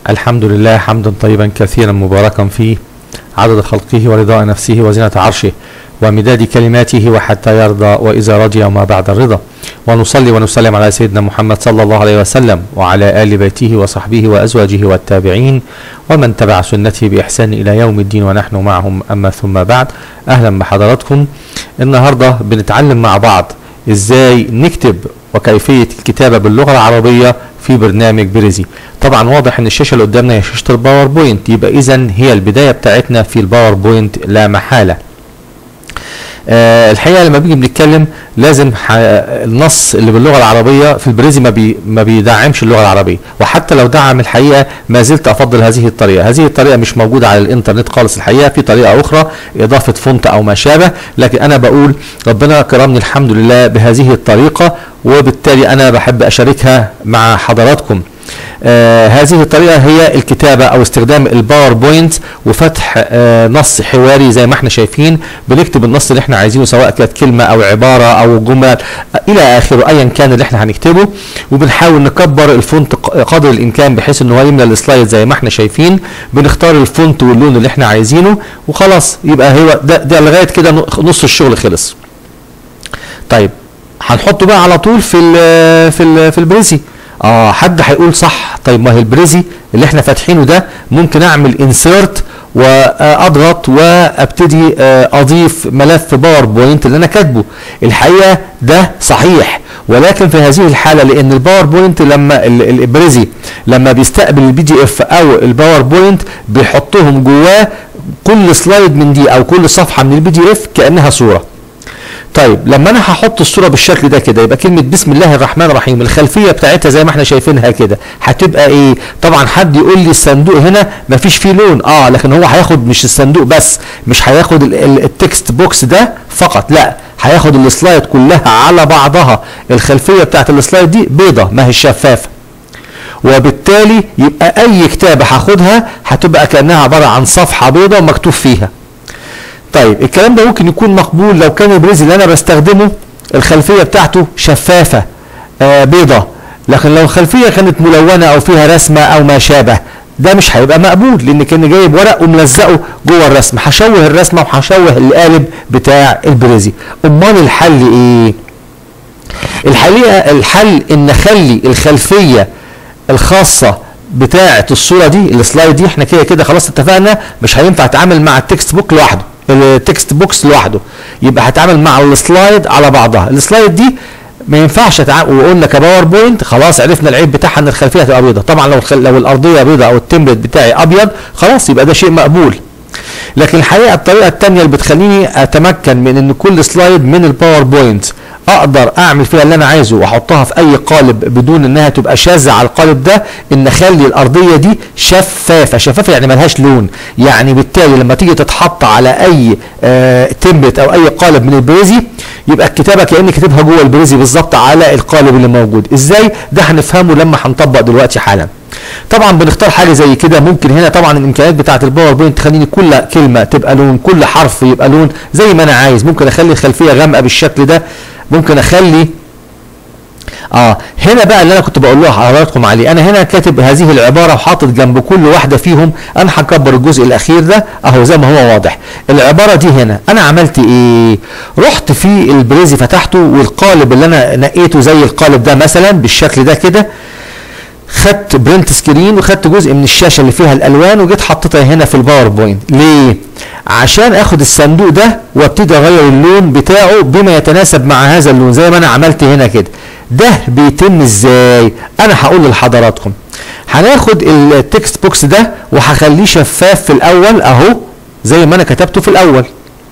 الحمد لله حمدا طيبا كثيرا مباركا فيه عدد خلقه ورضاء نفسه وزنة عرشه ومداد كلماته وحتى يرضى وإذا رضي وما بعد الرضا ونصلي ونسلم على سيدنا محمد صلى الله عليه وسلم وعلى آل بيته وصحبه وأزواجه والتابعين ومن تبع سنته بإحسان إلى يوم الدين ونحن معهم أما ثم بعد أهلا بحضراتكم النهاردة بنتعلم مع بعض إزاي نكتب وكيفية الكتابة باللغة العربية في برنامج بريزي طبعا واضح ان الشاشه اللي قدامنا هي شاشه الباوربوينت يبقى اذا هي البدايه بتاعتنا في الباوربوينت لا محاله آه الحقيقه لما بيجي بنتكلم لازم النص اللي باللغه العربيه في البريزي ما بي ما بيدعمش اللغه العربيه وحتى لو دعم الحقيقه ما زلت افضل هذه الطريقه هذه الطريقه مش موجوده على الانترنت خالص الحقيقه في طريقه اخرى اضافه فونت او ما شابه لكن انا بقول ربنا كرمني الحمد لله بهذه الطريقه وبالتالي انا بحب اشاركها مع حضراتكم آه هذه الطريقة هي الكتابة أو استخدام الباوربوينت وفتح آه نص حواري زي ما احنا شايفين بنكتب النص اللي احنا عايزينه سواء كانت كلمة أو عبارة أو جمل إلى آخره أيا كان اللي احنا هنكتبه وبنحاول نكبر الفونت قدر الإمكان بحيث إن هو يملى السلايد زي ما احنا شايفين بنختار الفونت واللون اللي احنا عايزينه وخلاص يبقى هو ده, ده لغاية كده نص الشغل خلص. طيب هنحطه بقى على طول في ال في ال في البريزي اه حد هيقول صح طيب ما هي البريزي اللي احنا فاتحينه ده ممكن اعمل انسيرت واضغط وابتدي اضيف ملف باوربوينت اللي انا كاتبه الحقيقه ده صحيح ولكن في هذه الحاله لان الباوربوينت لما البريزي لما بيستقبل البي دي اف او الباوربوينت بيحطهم جواه كل سلايد من دي او كل صفحه من البي دي اف كانها صوره طيب لما انا هحط الصوره بالشكل ده كده يبقى كلمه بسم الله الرحمن الرحيم الخلفيه بتاعتها زي ما احنا شايفينها كده هتبقى ايه طبعا حد يقول لي الصندوق هنا مفيش فيه لون اه لكن هو هياخد مش الصندوق بس مش هياخد التكست بوكس ده فقط لا هياخد السلايد كلها على بعضها الخلفيه بتاعت السلايد دي بيضه ما هي شفافه وبالتالي يبقى اي كتابه هاخدها هتبقى كانها عباره عن صفحه بيضه ومكتوب فيها طيب الكلام ده ممكن يكون مقبول لو كان البريز اللي انا بستخدمه الخلفيه بتاعته شفافه آه بيضه لكن لو الخلفيه كانت ملونه او فيها رسمه او ما شابه ده مش هيبقى مقبول لان كان جايب ورق وملزقه جوه الرسمه هشوه الرسمه وهشوه القالب بتاع البريزي امال الحل ايه الحقيقه الحل ان اخلي الخلفيه الخاصه بتاعه الصوره دي السلايد دي احنا كده كده خلاص اتفقنا مش هينفع اتعامل مع التكست بوك لوحده التكست بوكس لوحده يبقى هتعامل مع السلايد على بعضها السلايد دي ما ينفعش اتعامل وقلنا كباوربوينت خلاص عرفنا العيب بتاعها ان الخلفيه هتبقى بيضاء طبعا لو لو الارضيه بيضاء او التمبلت بتاعي ابيض خلاص يبقى ده شيء مقبول لكن الحقيقه الطريقه الثانيه اللي بتخليني اتمكن من ان كل سلايد من الباوربوينت اقدر اعمل فيها اللي انا عايزه واحطها في اي قالب بدون انها تبقى شاذه على القالب ده ان اخلي الارضيه دي شفافه شفافه يعني ملهاش لون يعني بالتالي لما تيجي تتحط على اي آه تمبلت او اي قالب من البريزي يبقى الكتابه كاني كاتبها جوه البريزي بالظبط على القالب اللي موجود ازاي ده هنفهمه لما هنطبق دلوقتي حالا طبعا بنختار حاجه زي كده ممكن هنا طبعا الامكانيات بتاعه الباوربوينت تخليني كل كلمه تبقى لون كل حرف يبقى لون زي ما انا عايز ممكن اخلي الخلفيه غامقه بالشكل ده ممكن اخلي اه هنا بقى اللي انا كنت بقول له حضراتكم عليه انا هنا كاتب هذه العباره وحاطط جنب كل واحده فيهم انا هكبر الجزء الاخير ده اهو زي ما هو واضح العباره دي هنا انا عملت ايه رحت في البريزي فتحته والقالب اللي انا نقيته زي القالب ده مثلا بالشكل ده كده خدت برنت سكرين وخدت جزء من الشاشه اللي فيها الالوان وجيت حطيتها هنا في الباوربوينت ليه عشان اخد الصندوق ده وابتدي اغير اللون بتاعه بما يتناسب مع هذا اللون زي ما انا عملت هنا كده ده بيتم ازاي انا هقول لحضراتكم هناخد التكست بوكس ده وهخليه شفاف في الاول اهو زي ما انا كتبته في الاول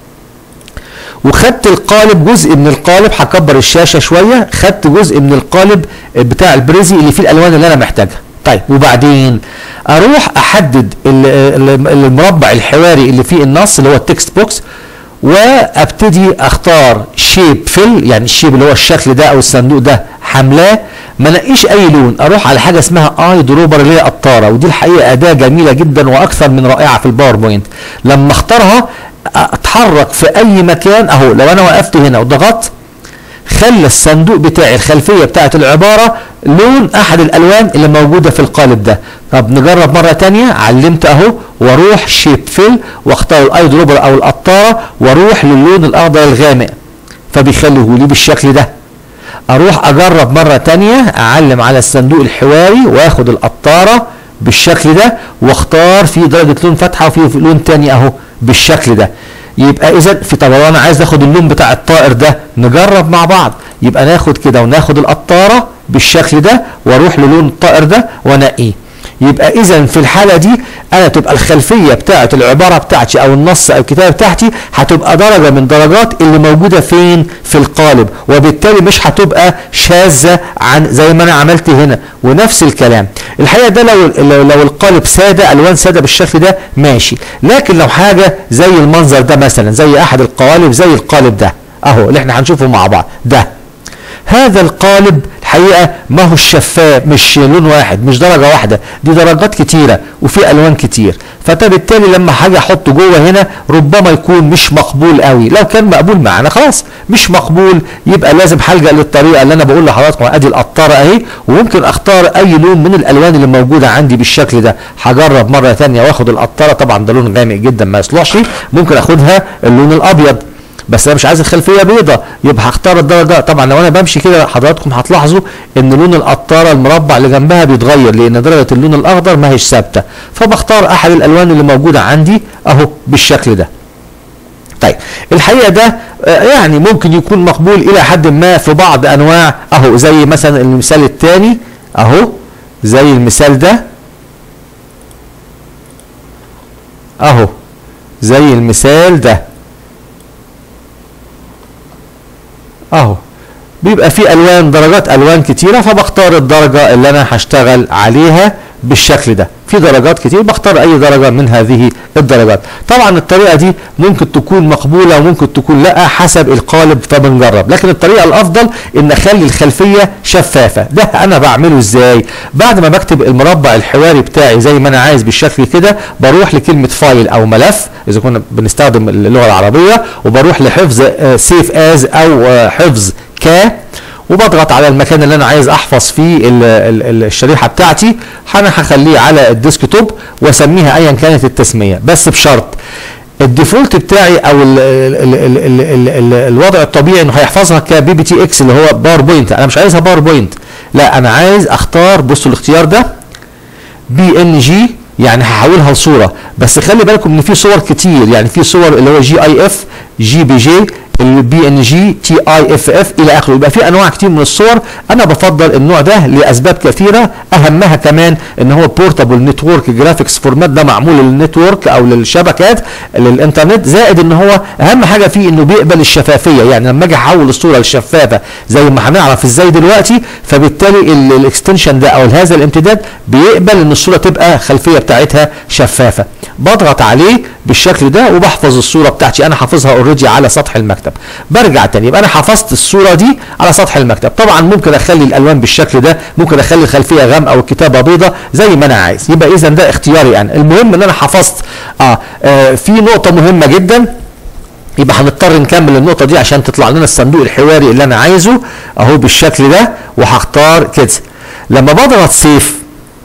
وخدت القالب جزء من القالب هكبر الشاشه شويه خدت جزء من القالب بتاع البريزي اللي فيه الالوان اللي انا محتاجها طيب وبعدين اروح احدد المربع الحواري اللي فيه النص اللي هو التكست بوكس وابتدي اختار شيب فيل يعني الشيب اللي هو الشكل ده او الصندوق ده حملاه ما نقيش اي لون اروح على حاجه اسمها اي دروبر اللي هي قطاره ودي الحقيقه اداه جميله جدا واكثر من رائعه في الباوربوينت لما اختارها اتحرك في اي مكان اهو لو انا وقفت هنا وضغطت خلى الصندوق بتاعي الخلفيه بتاعت العباره لون احد الالوان اللي موجوده في القالب ده طب نجرب مره تانية علمت اهو واروح شيب فيل واختار الاي دروبر او القطاره واروح للون الاخضر الغامق فبيخليه لي بالشكل ده اروح اجرب مره تانية اعلم على الصندوق الحواري واخد القطاره بالشكل ده واختار في درجه لون فاتحه وفي لون تاني اهو بالشكل ده يبقى اذا في طب انا عايز اخد اللون بتاع الطائر ده نجرب مع بعض يبقى ناخد كده وناخد القطاره بالشكل ده واروح للون الطائر ده وانقيه يبقى اذا في الحاله دي انا تبقى الخلفيه بتاعه العباره بتاعتي او النص او الكتابه بتاعتي هتبقى درجه من درجات اللي موجوده فين في القالب وبالتالي مش هتبقى شاذه عن زي ما انا عملت هنا ونفس الكلام الحقيقه ده لو لو, لو القالب ساده الوان ساده بالشكل ده ماشي لكن لو حاجه زي المنظر ده مثلا زي احد القوالب زي القالب ده اهو اللي احنا هنشوفه مع بعض ده هذا القالب الحقيقه ما هو الشفاف مش لون واحد مش درجه واحده دي درجات كتيره وفي الوان كتير فبالتالي لما حاجه احطه جوه هنا ربما يكون مش مقبول قوي لو كان مقبول معانا خلاص مش مقبول يبقى لازم هلجا للطريقه اللي انا بقول لحضراتكم ادي القطاره اهي وممكن اختار اي لون من الالوان اللي موجوده عندي بالشكل ده هجرب مره ثانيه واخد القطاره طبعا ده لون غامق جدا ما يصلحش ممكن اخدها اللون الابيض بس انا مش عايز الخلفيه بيضة يبقى هختار الدرجه طبعا لو انا بمشي كده حضراتكم هتلاحظوا ان لون القطاره المربع اللي جنبها بيتغير لان درجه اللون الاخضر ما هيش ثابته فبختار احد الالوان اللي موجوده عندي اهو بالشكل ده طيب الحقيقه ده يعني ممكن يكون مقبول الى حد ما في بعض انواع اهو زي مثلا المثال الثاني اهو زي المثال ده اهو زي المثال ده اهو بيبقى في الوان درجات الوان كتيره فبختار الدرجه اللي انا هشتغل عليها بالشكل ده في درجات كتير بختار اي درجه من هذه الدرجات طبعا الطريقه دي ممكن تكون مقبوله وممكن تكون لا حسب القالب فبنجرب لكن الطريقه الافضل ان اخلي الخلفيه شفافه ده انا بعمله ازاي بعد ما بكتب المربع الحواري بتاعي زي ما انا عايز بالشكل كده بروح لكلمه فايل او ملف اذا كنا بنستخدم اللغه العربيه وبروح لحفظ سيف از او حفظ ك وبضغط على المكان اللي انا عايز احفظ فيه ال ال الشريحه بتاعتي انا هخليه على الديسكتوب واسميها ايا كانت التسميه بس بشرط الديفولت بتاعي او ال ال ال ال ال ال الوضع الطبيعي انه هيحفظها كبي بي تي اكس اللي هو باوربوينت انا مش عايزها باوربوينت لا انا عايز اختار بصوا الاختيار ده بي ان جي يعني هحولها لصوره بس خلي بالكم ان في صور كتير يعني في صور اللي هو جي اي اف جي بي جي البي ان جي تي اي اف اف الى اخره يبقى في انواع كتير من الصور انا بفضل النوع ده لاسباب كثيره اهمها كمان ان هو بورتابل نتورك جرافيكس فورمات ده معمول للنتورك او للشبكات للانترنت زائد ان هو اهم حاجه فيه انه بيقبل الشفافيه يعني لما اجي احول الصوره للشفافه زي ما هنعرف ازاي دلوقتي فبالتالي الاكستنشن ده او هذا الامتداد بيقبل ان الصوره تبقى خلفيه بتاعتها شفافه بضغط عليه بالشكل ده وبحفظ الصوره بتاعتي انا حافظها اوريدي على سطح المكتب برجع تاني يبقى انا حفظت الصوره دي على سطح المكتب طبعا ممكن اخلي الالوان بالشكل ده ممكن اخلي الخلفيه غامقه والكتابه بيضه زي ما انا عايز يبقى اذا ده اختياري انا المهم ان انا حفظت آه, اه في نقطه مهمه جدا يبقى هنضطر نكمل النقطة دي عشان تطلع لنا الصندوق الحواري اللي أنا عايزه أهو بالشكل ده وهختار كده لما بضغط سيف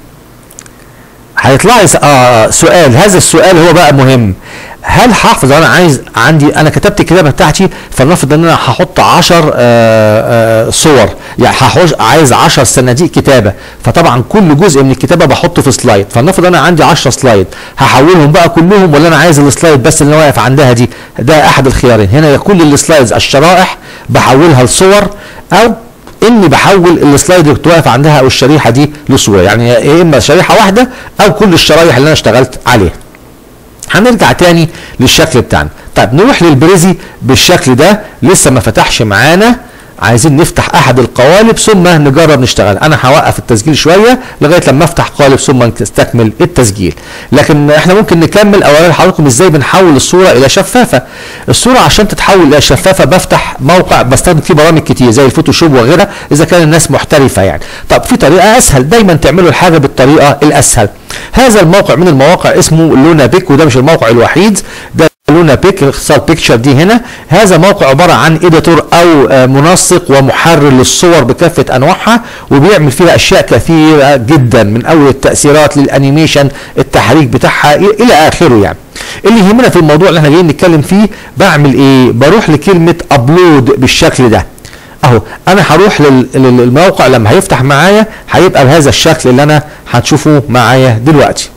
هيطلع لي آه سؤال هذا السؤال هو بقى مهم هل هحفظ انا عايز عندي انا كتبت الكتابه بتاعتي فلنفرض ان انا هحط 10 صور يعني هحوش عايز 10 صناديق كتابه فطبعا كل جزء من الكتابه بحطه في سلايد فلنفرض انا عندي 10 سلايد هحولهم بقى كلهم ولا انا عايز السلايد بس اللي انا واقف عندها دي ده احد الخيارين هنا كل السلايدز الشرائح بحولها لصور او اني بحول السلايد اللي كنت واقف عندها او الشريحه دي لصوره يعني يا اما شريحه واحده او كل الشرايح اللي انا اشتغلت عليها هنرجع تاني للشكل بتاعنا طيب نروح للبريزي بالشكل ده لسه ما فتحش معانا عايزين نفتح احد القوالب ثم نجرب نشتغل انا هوقف التسجيل شويه لغايه لما افتح قالب ثم نستكمل التسجيل لكن احنا ممكن نكمل اولا لحضراتكم ازاي بنحول الصوره الى شفافه الصوره عشان تتحول الى شفافه بفتح موقع بستخدم فيه برامج كتير زي الفوتوشوب وغيرها اذا كان الناس محترفه يعني طب في طريقه اسهل دايما تعملوا الحاجه بالطريقه الاسهل هذا الموقع من المواقع اسمه لونا بيك وده مش الموقع الوحيد ده لونا بيك اختصار بيكتشر دي هنا هذا موقع عباره عن اديتور او آه، منسق ومحرر للصور بكافه انواعها وبيعمل فيها اشياء كثيره جدا من اول التاثيرات للانيميشن التحريك بتاعها إلى- الى اخره يعني اللي يهمنا في الموضوع اللي احنا جايين نتكلم فيه بعمل ايه بروح لكلمه ابلود بالشكل ده اهو انا هروح لل- لل- للموقع لما هيفتح معايا هيبقى بهذا الشكل اللي انا هتشوفه معايا دلوقتي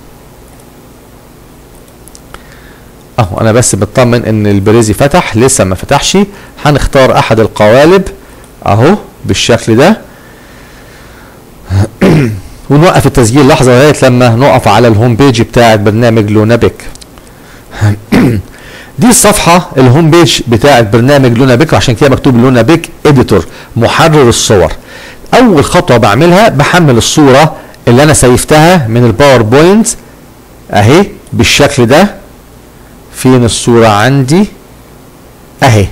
اهو انا بس بطمن ان البريزي فتح لسه ما فتحش هنختار احد القوالب اهو بالشكل ده ونوقف التسجيل لحظه لغايه لما نقف على الهوم بيج بتاعه برنامج لونابيك دي الصفحه الهوم بيج بتاعه برنامج لونابيك عشان كده مكتوب لونابيك اديتور محرر الصور اول خطوه بعملها بحمل الصوره اللي انا سيفتها من الباوربوينت اهي بالشكل ده فين الصورة عندي اهي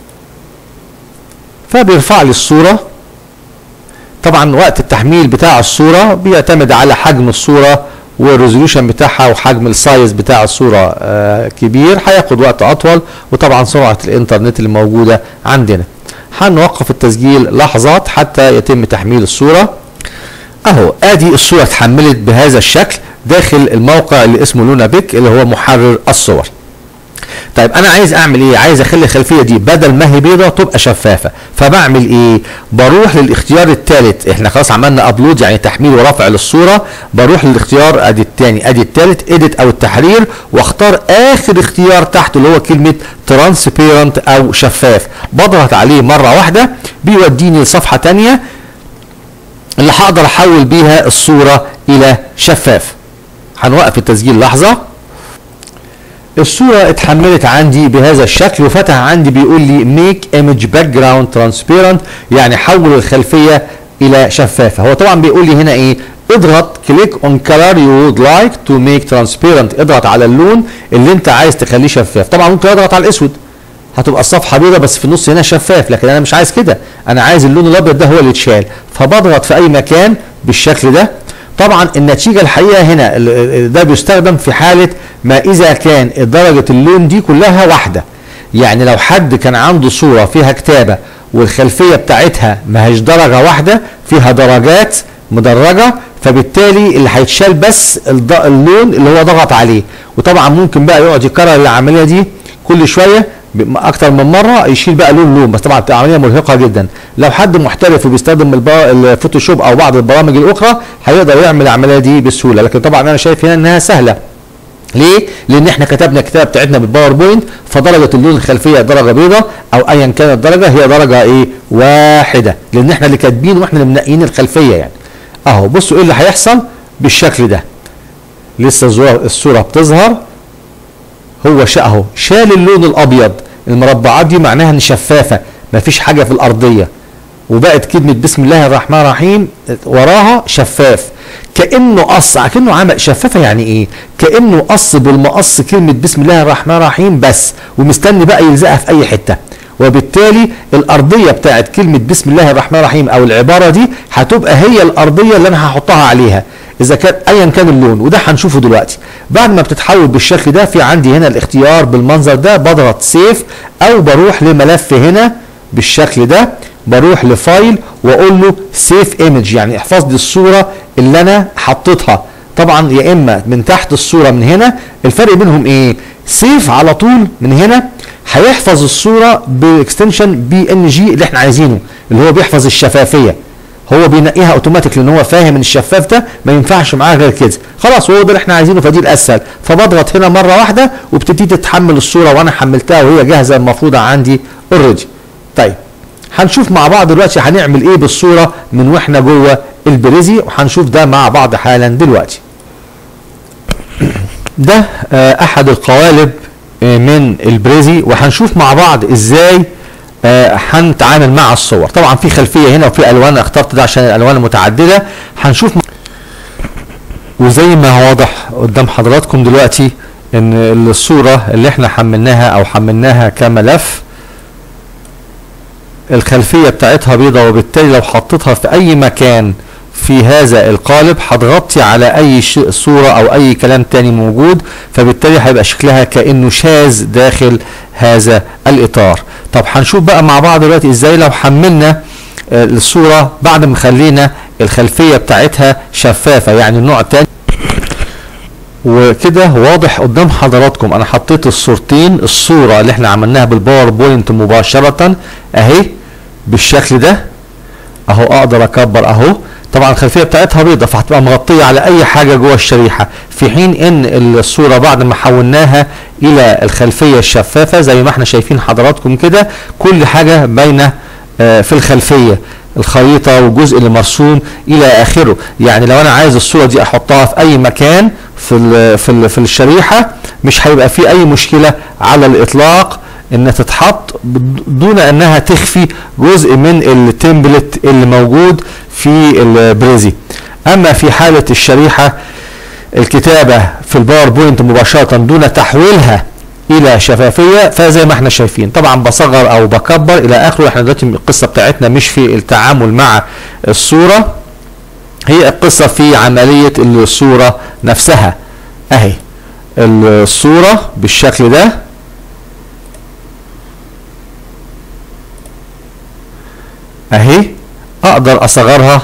فبيرفع لي الصورة طبعا وقت التحميل بتاع الصورة بيعتمد على حجم الصورة والريزوليوشن بتاعها وحجم السايز بتاع الصورة آه كبير هياخد وقت اطول وطبعا سرعة الانترنت اللي موجودة عندنا هنوقف التسجيل لحظات حتى يتم تحميل الصورة اهو ادي الصورة اتحملت بهذا الشكل داخل الموقع اللي اسمه لونا بيك اللي هو محرر الصور طيب انا عايز اعمل ايه عايز اخلي الخلفيه دي بدل ما هي بيضه تبقى شفافه فبعمل ايه بروح للاختيار الثالث احنا خلاص عملنا ابلود يعني تحميل ورفع للصوره بروح للاختيار ادي الثاني ادي الثالث اديت او التحرير واختار اخر اختيار تحته اللي هو كلمه ترانسبيرنت او شفاف بضغط عليه مره واحده بيوديني لصفحه ثانيه اللي هقدر احول بيها الصوره الى شفاف هنوقف التسجيل لحظه الصورة اتحملت عندي بهذا الشكل وفتح عندي بيقول لي make image background transparent يعني حول الخلفية إلى شفافة هو طبعا بيقول لي هنا إيه اضغط كليك on color you would like to make transparent اضغط على اللون اللي انت عايز تخليه شفاف طبعا ممكن اضغط على الاسود هتبقى الصفحه بيضه بس في النص هنا شفاف لكن انا مش عايز كده انا عايز اللون الابيض ده هو اللي يتشال فبضغط في اي مكان بالشكل ده طبعا النتيجه الحقيقه هنا ال- ال- ده بيستخدم في حاله ما اذا كان درجه اللون دي كلها واحده يعني لو حد كان عنده صوره فيها كتابه والخلفيه بتاعتها ما هيش درجه واحده فيها درجات مدرجه فبالتالي اللي هيتشال بس الض- اللون اللي هو ضغط عليه وطبعا ممكن بقى يقعد يكرر العمليه دي كل شويه ب- اكتر من مره يشيل بقى لون لون بس طبعا بتبقى عمليه مرهقه جدا لو حد محترف وبيستخدم البا- الفوتوشوب او بعض البرامج الاخرى هيقدر يعمل العمليه دي بسهوله لكن طبعا انا شايف هنا انها سهله ليه؟ لان احنا كتبنا الكتابه بتاعتنا بالباوربوينت فدرجه اللون الخلفيه درجه بيضاء او ايا كانت الدرجه هي درجه ايه؟ واحده لان احنا اللي كاتبين واحنا اللي منقيين الخلفيه يعني. اهو بصوا ايه اللي هيحصل بالشكل ده. لسه الصوره الصوره بتظهر هو شا اهو شال اللون الابيض المربعات دي معناها ان شفافه مفيش حاجه في الارضيه وبقت كلمه بسم الله الرحمن الرحيم وراها شفاف كانه قص كانه عمل شفافه يعني ايه كانه قص بالمقص كلمه بسم الله الرحمن الرحيم بس ومستني بقى يلزقها في اي حته وبالتالي الارضيه بتاعت كلمه بسم الله الرحمن الرحيم او العباره دي هتبقى هي الارضيه اللي انا هحطها عليها اذا كان ايا كان اللون وده هنشوفه دلوقتي بعد ما بتتحول بالشكل ده في عندي هنا الاختيار بالمنظر ده بضغط سيف او بروح لملف هنا بالشكل ده بروح لفايل واقول له سيف ايمج يعني احفظ لي الصوره اللي انا حطيتها طبعا يا اما من تحت الصوره من هنا الفرق بينهم ايه سيف على طول من هنا هيحفظ الصوره باكستنشن بي ان جي اللي احنا عايزينه اللي هو بيحفظ الشفافيه هو بينقيها اوتوماتيك لان هو فاهم ان الشفاف ده ما ينفعش معاه غير كده خلاص هو ده اللي احنا عايزينه فدي الاسهل فبضغط هنا مره واحده وبتبتدي تتحمل الصوره وانا حملتها وهي جاهزه المفروضه عندي اوريدي طيب هنشوف مع بعض دلوقتي هنعمل ايه بالصوره من واحنا جوه البريزي وهنشوف ده مع بعض حالا دلوقتي ده آه، احد القوالب آه، من البريزي وهنشوف مع بعض ازاي آه، هنتعامل مع الصور طبعا في خلفيه هنا وفي الوان اخترت ده عشان الالوان متعدده هنشوف م- وزي ما هو واضح قدام حضراتكم دلوقتي ان الصوره اللي احنا حملناها او حملناها كملف الخلفيه بتاعتها بيضة وبالتالي لو حطيتها في اي مكان في هذا القالب هتغطي على اي ش- صورة او اي كلام تاني موجود فبالتالي هيبقى شكلها كأنه شاذ داخل هذا الاطار طب هنشوف بقى مع بعض دلوقتي ازاي لو حملنا آه، الصورة بعد ما خلينا الخلفية بتاعتها شفافة يعني نوع تاني وكده واضح قدام حضراتكم انا حطيت الصورتين الصورة اللي احنا عملناها بالباوربوينت مباشرة اهي بالشكل ده اهو اقدر اكبر اهو طبعا الخلفيه بتاعتها بيضه فهتبقى مغطيه على اي حاجه جوه الشريحه في حين ان الصوره بعد ما حولناها الى الخلفيه الشفافه زي ما احنا شايفين حضراتكم كده كل حاجه باينه آه، في الخلفيه الخريطه والجزء اللي مرسوم الى اخره يعني لو انا عايز الصوره دي احطها في اي مكان في ال في ال في الشريحه مش هيبقى في اي مشكله على الاطلاق ان تتحط بد- دون انها تخفي جزء من التمبلت اللي موجود في البريزي اما في حالة الشريحة الكتابة في الباوربوينت مباشرة دون تحويلها الى شفافية فزي ما احنا شايفين طبعا بصغر او بكبر الى اخره احنا دلوقتي القصة بتاعتنا مش في التعامل مع الصورة هي القصة في عملية الصورة نفسها اهي الصورة بالشكل ده اهي اقدر اصغرها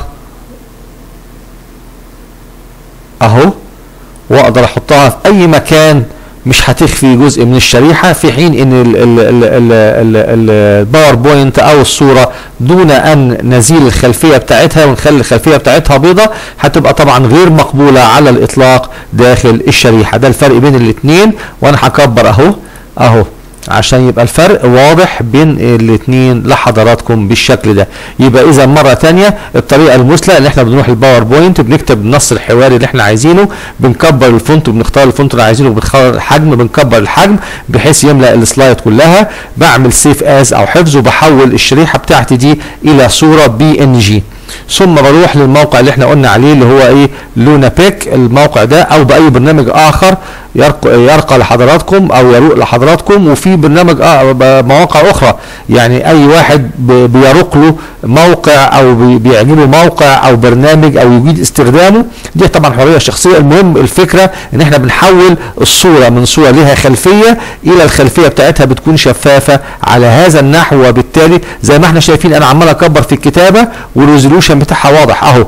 اهو واقدر احطها في اي مكان مش هتخفي جزء من الشريحة في حين ان ال- ال- ال- ال- ال- ال- الباوربوينت او الصورة دون ان نزيل الخلفية بتاعتها ونخلي الخلفية بتاعتها بيضة هتبقى طبعا غير مقبولة على الاطلاق داخل الشريحة ده الفرق بين الاتنين وانا هكبر اهو اهو عشان يبقى الفرق واضح بين الاثنين لحضراتكم بالشكل ده يبقى اذا مره تانية الطريقه المثلى اللي احنا بنروح الباوربوينت بنكتب النص الحواري اللي احنا عايزينه بنكبر الفونت وبنختار الفونت اللي عايزينه وبنختار الحجم بنكبر الحجم بحيث يملا السلايد كلها بعمل سيف از او حفظ وبحول الشريحه بتاعتي دي الى صوره بي ان جي ثم بروح للموقع اللي احنا قلنا عليه اللي هو ايه لونا بيك الموقع ده او باي برنامج اخر يرقى, يرقى لحضراتكم او يروق لحضراتكم وفي برنامج آه ب- مواقع اخرى يعني اي واحد ب- بيروق له موقع او بي- بيعجبه موقع او برنامج او يجيد استخدامه دي طبعا حريه شخصيه المهم الفكره ان احنا بنحول الصوره من صوره لها خلفيه الى الخلفيه بتاعتها بتكون شفافه على هذا النحو وبالتالي زي ما احنا شايفين انا عمال اكبر في الكتابه والريزولوشن بتاعها واضح اهو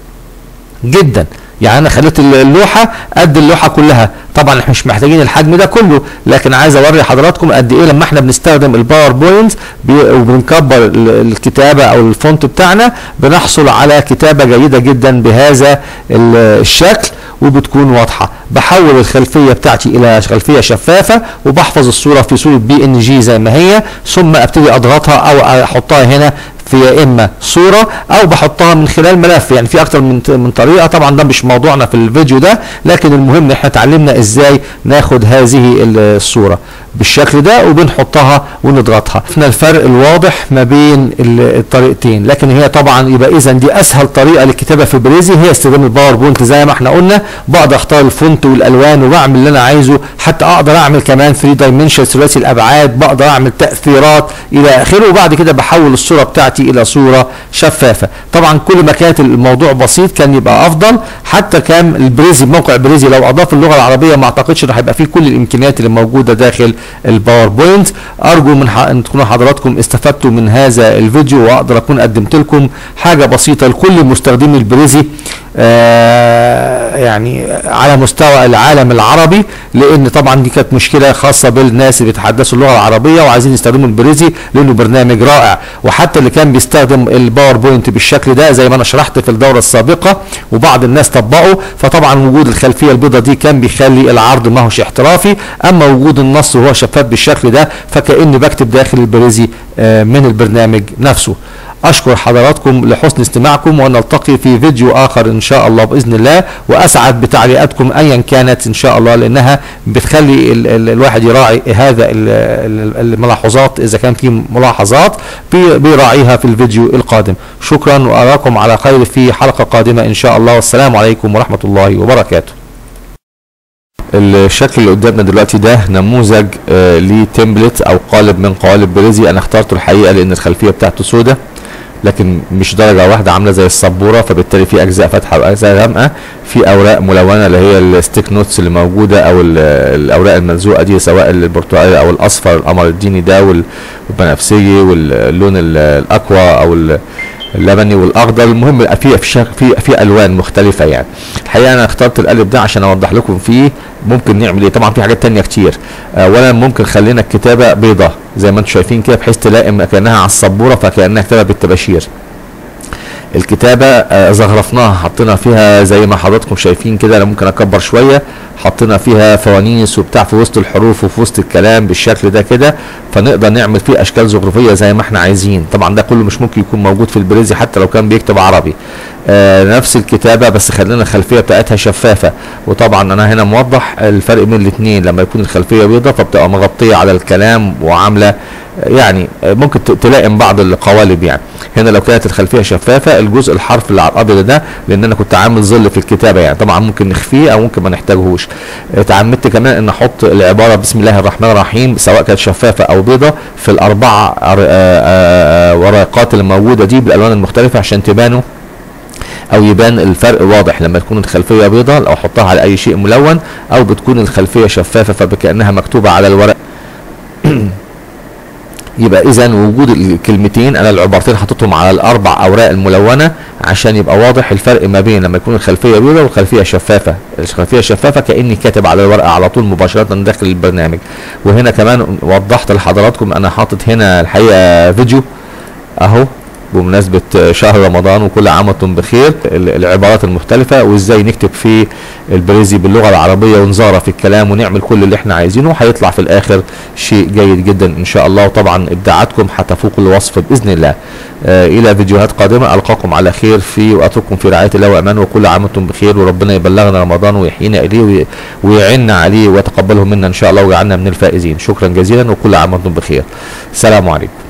جدا يعني انا خليت اللوحه قد اللوحه كلها طبعا احنا مش محتاجين الحجم ده كله لكن عايز اوري حضراتكم قد ايه لما احنا بنستخدم الباوربوينت بي- وبنكبر ال- الكتابه او الفونت بتاعنا بنحصل على كتابه جيده جدا بهذا ال- الشكل وبتكون واضحه بحول الخلفيه بتاعتي الى خلفيه شفافه وبحفظ الصوره في صوره بي ان جي زي ما هي ثم ابتدي اضغطها او احطها هنا في يا اما صوره او بحطها من خلال ملف يعني في اكتر من من طريقه طبعا ده مش موضوعنا في الفيديو ده لكن المهم ان احنا اتعلمنا ازاي ناخد هذه الصوره بالشكل ده وبنحطها ونضغطها شفنا الفرق الواضح ما بين ال- الطريقتين لكن هي طبعا يبقى اذا دي اسهل طريقه للكتابه في بريزي هي استخدام الباوربوينت زي ما احنا قلنا بقدر اختار الفونت والالوان وبعمل اللي انا عايزه حتى اقدر اعمل كمان 3 دايمنشن ثلاثي الابعاد بقدر اعمل تاثيرات الى اخره وبعد كده بحول الصوره بتاعتي الى صوره شفافه طبعا كل ما كانت الموضوع بسيط كان يبقى افضل حتى كان البريزي موقع بريزي لو اضاف اللغه العربيه ما اعتقدش انه هيبقى فيه كل الامكانيات اللي موجوده داخل الباوربوينت ارجو من ح... ان تكونوا حضراتكم استفدتوا من هذا الفيديو واقدر اكون قدمت لكم حاجه بسيطه لكل مستخدمي البريزي آه يعني على مستوى العالم العربي لان طبعا دي كانت مشكله خاصه بالناس اللي بيتحدثوا اللغه العربيه وعايزين يستخدموا البريزي لانه برنامج رائع وحتى اللي كان بيستخدم الباوربوينت بالشكل ده زي ما انا شرحت في الدوره السابقه وبعض الناس طبقوا فطبعا وجود الخلفيه البيضاء دي كان بيخلي العرض ما هوش احترافي اما وجود النص وهو شفاف بالشكل ده فكاني بكتب داخل البريزي آه، من البرنامج نفسه اشكر حضراتكم لحسن استماعكم ونلتقي في فيديو اخر ان شاء الله باذن الله واسعد بتعليقاتكم ايا كانت ان شاء الله لانها بتخلي ال ال الواحد يراعي هذا ال ال الملاحظات اذا كان في ملاحظات بي- بيراعيها في الفيديو القادم شكرا واراكم على خير في حلقه قادمه ان شاء الله والسلام عليكم ورحمه الله وبركاته الشكل اللي قدامنا دلوقتي ده نموذج آه لتمبلت او قالب من قوالب بريزي انا اخترته الحقيقه لان الخلفيه بتاعته سودة لكن مش درجه واحده عامله زي السبوره فبالتالي في اجزاء فاتحه واجزاء غامقه في اوراق ملونه اللي هي الستيك نوتس اللي موجوده او ال- الاوراق الملزوقه دي سواء البرتقالي او الاصفر القمر الديني ده وال- والبنفسجي واللون ال- الاقوى او ال- اللبني والاخضر المهم يبقى في في شك- في في الوان مختلفه يعني الحقيقه انا اخترت القالب ده عشان اوضح لكم فيه ممكن نعمل ايه طبعا في حاجات تانية كتير اولا ممكن خلينا الكتابه بيضة زي ما انتم شايفين كده بحيث تلائم كانها على السبوره فكانها كتابه بالطباشير الكتابة آه، زخرفناها حطينا فيها زي ما حضراتكم شايفين كده انا ممكن اكبر شوية حطينا فيها فوانيس وبتاع في وسط الحروف وفي وسط الكلام بالشكل ده كده فنقدر نعمل فيه اشكال زخرفية زي ما احنا عايزين طبعا ده كله مش ممكن يكون موجود في البريزي حتى لو كان بيكتب عربي آه نفس الكتابة بس خلينا الخلفية بتاعتها شفافة وطبعا انا هنا موضح الفرق بين الاثنين لما يكون الخلفية بيضة فبتبقى مغطية على الكلام وعاملة يعني ممكن ت- تلائم بعض القوالب يعني هنا لو كانت الخلفيه شفافه الجزء الحرف اللي على الابيض ده لان انا كنت عامل ظل في الكتابه يعني طبعا ممكن نخفيه او ممكن ما نحتاجهوش اتعمدت كمان ان احط العباره بسم الله الرحمن الرحيم سواء كانت شفافه او بيضه في الاربعه ر- آه، آه، ورقات اللي موجوده دي بالالوان المختلفه عشان تبانوا او يبان الفرق واضح لما تكون الخلفيه بيضاء او احطها على اي شيء ملون او بتكون الخلفيه شفافه فكانها مكتوبه على الورق يبقى اذا وجود الكلمتين انا العبارتين حطيتهم على الاربع اوراق الملونه عشان يبقى واضح الفرق ما بين لما يكون الخلفيه بيضاء والخلفيه شفافه الخلفيه شفافه كاني كاتب على الورقه على طول مباشره داخل البرنامج وهنا كمان وضحت لحضراتكم انا حاطط هنا الحقيقه فيديو اهو بمناسبة شهر رمضان وكل عام وانتم بخير ال- العبارات المختلفة وازاي نكتب في البريزي باللغة العربية ونزارة في الكلام ونعمل كل اللي احنا عايزينه وهيطلع في الاخر شيء جيد جدا ان شاء الله وطبعا ابداعاتكم هتفوق الوصف باذن الله آه الى فيديوهات قادمة القاكم على خير في واترككم في رعاية الله وامان وكل عام وانتم بخير وربنا يبلغنا رمضان ويحيينا اليه وي- ويعيننا عليه ويتقبله منا ان شاء الله ويجعلنا من الفائزين شكرا جزيلا وكل عام وانتم بخير السلام عليكم